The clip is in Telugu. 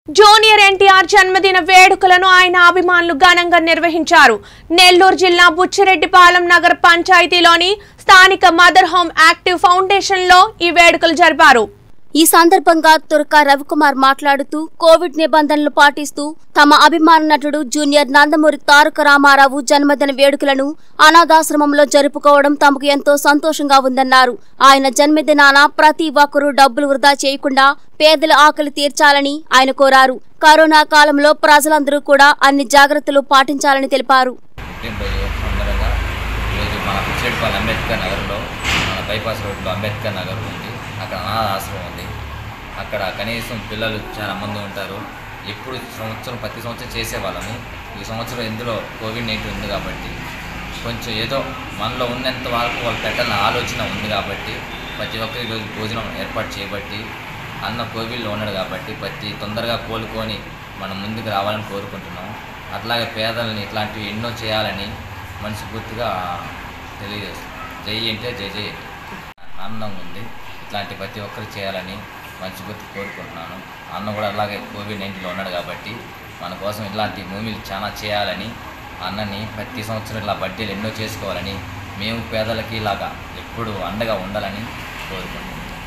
జూనియర్ ఎన్టీఆర్ జన్మదిన వేడుకలను ఆయన అభిమానులు ఘనంగా నిర్వహించారు నెల్లూరు జిల్లా బుచ్చిరెడ్డిపాలెం నగర పంచాయతీలోని స్థానిక మదర్ హోమ్ యాక్టివ్ ఫౌండేషన్ లో ఈ వేడుకలు జరిపారు ఈ సందర్భంగా తుర్క రవికుమార్ మాట్లాడుతూ కోవిడ్ నిబంధనలు పాటిస్తూ తమ అభిమాన నటుడు జూనియర్ నందమూరి తారక రామారావు జన్మదిన వేడుకలను అనాథాశ్రమంలో జరుపుకోవడం తమకు ఎంతో సంతోషంగా ఉందన్నారు ఆయన జన్మదినాన ప్రతి ఒక్కరూ డబ్బులు వృధా చేయకుండా పేదల ఆకలి తీర్చాలని ఆయన కోరారు కరోనా కాలంలో ప్రజలందరూ కూడా అన్ని జాగ్రత్తలు పాటించాలని తెలిపారు పుట్టినరోజు సందర్భంగా ఈరోజు మన పిచ్చిరెడ్డిపల్లి అంబేద్కర్ నగర్లో మన బైపాస్ రోడ్లో అంబేద్కర్ నగర్ ఉంది అక్కడ అనాథ ఆశ్రమం ఉంది అక్కడ కనీసం పిల్లలు చాలా మంది ఉంటారు ఎప్పుడు సంవత్సరం ప్రతి సంవత్సరం చేసేవాళ్ళము ఈ సంవత్సరం ఇందులో కోవిడ్ నైన్టీన్ ఉంది కాబట్టి కొంచెం ఏదో మనలో ఉన్నంత వరకు వాళ్ళు పెట్టాలని ఆలోచన ఉంది కాబట్టి ప్రతి ఒక్కరు ఈరోజు భోజనం ఏర్పాటు చేయబట్టి అన్న కోవిడ్లో ఉన్నాడు కాబట్టి ప్రతి తొందరగా కోలుకొని మనం ముందుకు రావాలని కోరుకుంటున్నాం అట్లాగే పేదలని ఇట్లాంటివి ఎన్నో చేయాలని మనస్ఫూర్తిగా తెలియజేస్తాం జై అంటే జై జై ఆనందంగా ఉంది ఇట్లాంటి ప్రతి ఒక్కరు చేయాలని మనస్ఫూర్తి కోరుకుంటున్నాను అన్న కూడా అలాగే కోవిడ్ నైన్టీన్లో ఉన్నాడు కాబట్టి మన కోసం ఇలాంటి మూవీలు చాలా చేయాలని అన్నని ప్రతి సంవత్సరం ఇలా బర్త్డేలు ఎన్నో చేసుకోవాలని మేము పేదలకి ఇలాగా ఎప్పుడు అండగా ఉండాలని కోరుకుంటున్నాం